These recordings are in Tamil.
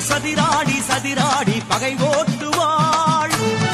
சதிராடி சதிராடி பகை ஓட்டுவாள்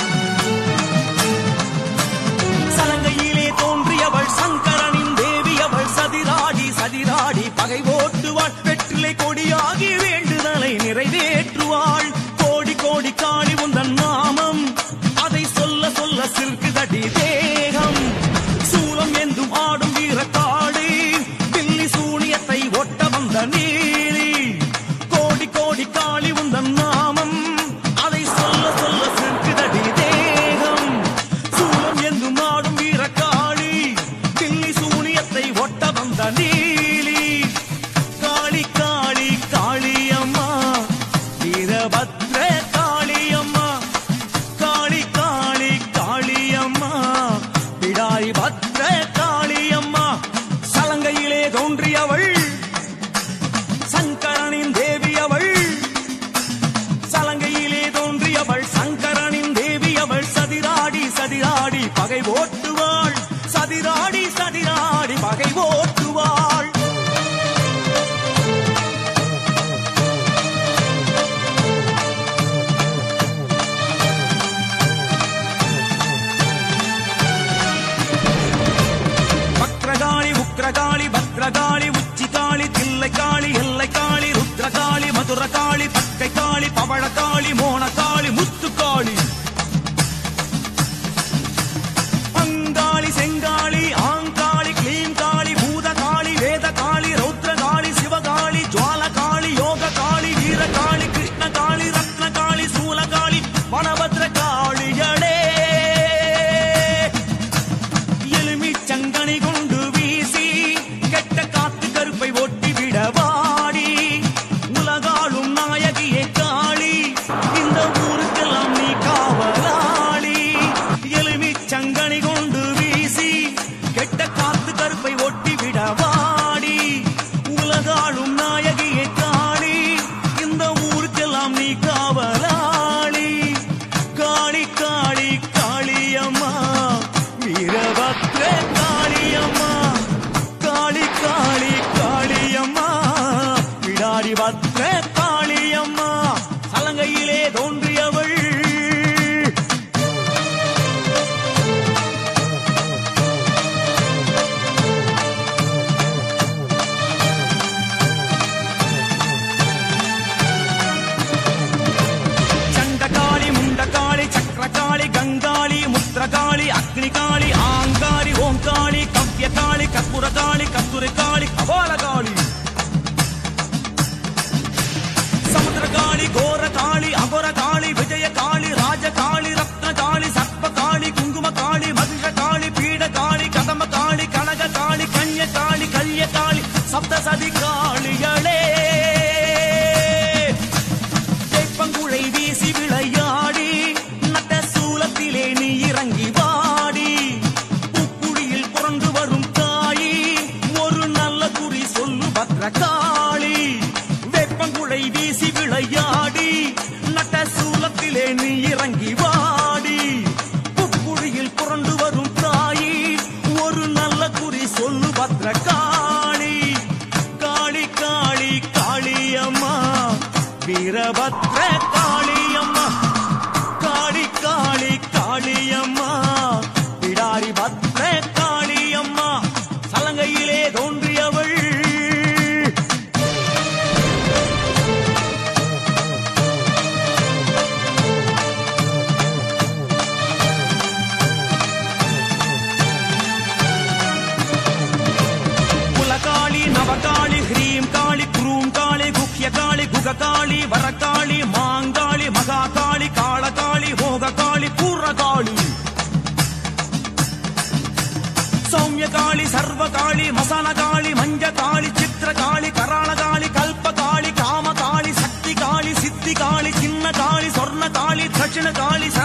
சலங்கையிலே தோன்றியவள் சங்கரனின் தேவி அவள் சதிராடி சதிராடி பகை ஓட்டுவாள் வெற்றிலை கொடியாகி வேண்டுதலை நிறைவேற்றுவாள் கோடி கோடி காளி உந்தன் நாமம் அதை சொல்ல சொல்ல சிறுக்குதடி தேகம் சூலம் என்றும் ஆடும் வீரக்காளி பில்லி சூனியத்தை ஒட்ட வந்த நீலி கோடி கோடி காளி உந்தன் நாமம் அதை சொல்ல சொல்ல சிறுக்குதடி தேகம் சூலம் என்றும் ஆடும் வீரக்காளி பில்லி சூனியத்தை ஒட்ட வந்த நீலி காளி காளி காளியம்மா வீரபத்ர காளியம்மா காளி காளி காளியம்மா பிடாரி பத்ர காளியம்மா சலங்கையிலே தோன்றியவள் சங்கரனின் தேவி அவள் சலங்கையிலே தோன்றியவள் சங்கரனின் தேவி அவள் சதிராடி சதிராடி பகை ஓட்டுவாள் சதிராடி சதிராடி பகை ஓட்டுவாள் வக்ரகாளி உக்ரகாளி பத்ரகாளி உச்சிகாளி தில்லைக்காளி எல்லைக்காளி ருத்ரகாளி மதுரகாளி பட்டைக்காளி பவழக்காளி மோனகாளி முத்துக்காளி அங்காளி செங்காளி ஆங்காளி கிளீங்காளி பூதகாளி வேதகாளி ரௌத்ரகாளி சிவகாளி ஜுவாலகாளி யோககாளி வீரகாளி கிருஷ்ணகாளி ரத்னகாளி சூலகாளி வனபத்ர காளிகளே எலுமிச் சங்கனி கொண்டு வீசி கெட்ட காத்து கருப்பை ஒட்டி விட வாடி உலகாளும் நாயகியே காளி இந்த ஊருக்கெல்லாம் நீ காவலாளி எலுமிச் சங்கனி கொண்டு வீசி கெட்ட காத்து கருப்பை ஒட்டி விட வாடி உலகாளும் நாயகியே காளி இந்த ஊருக்கெல்லாம் நீ காவலாளி காளி காளி காளியம்மா வீரபத்ர காளியம்மா காளி காளி காளியம்மா விடாரி பத்ர காளியம்மா சலங்கையிலே தோன்றியவள் சண்டகாளி முண்டகாளி சக்கரகாளி கங்காளி முத்திரகாளி அக்னிகாளி ஆங்காரி ஓங்காளி கவ்யகாளி கற்புரகாளி கஸ்துரிகாளி கபாலகாளி சமுத்திரகாளி கோரகாளி அகோரகாளி விஜயகாளி ராஜகாளி ரத்னகாளி சர்ப்பகாளி குங்குமகாளி மகிஷகாளி பீடகாளி கதமகாளி கனககாளி கன்யகாளி கல்யகாளி சப்தசதி காளிகளே வேப்பங்குழை வீசி விளையாடி நட்ட சூலத்திலே நீ இறங்கி வாடி புக்குழியில் புரண்டு வரும் தாயி ஒரு நல்ல குறி சொல்லு பத்ரகாளி வேப்பங்குழை வீசி விளையாடி நட்ட சூலத்திலே நீ இறங்கி வாடி புக்குழியில் புரண்டு வரும் தாயி ஒரு நல்ல குறி சொல்லு பத்ரகாளி காளி காளி காளியம்மா வீரபத்ர காளியம்மா காளி காளி காளியம்மா பிடாரி பத்ர காளியம்மா சலங்கையிலே தோன்றியவள் குலகாளி நவகாளி ஹ்ரீம் காளி குரூம் காளி குஹ்ய காளி குககாளி வரகாளி மாங்காளி மகாகாளி காளகாளி போககாளி பூர்ணகாளி சௌமியகாளி சர்வகாளி மசனகாளி மஞ்சகாளி சித்திரகாளி கராளகாளி கல்பகாளி காமகாளி சக்தி காளி சித்தி காளி சின்ன காளி சொர்ண காளி தட்சிண காளி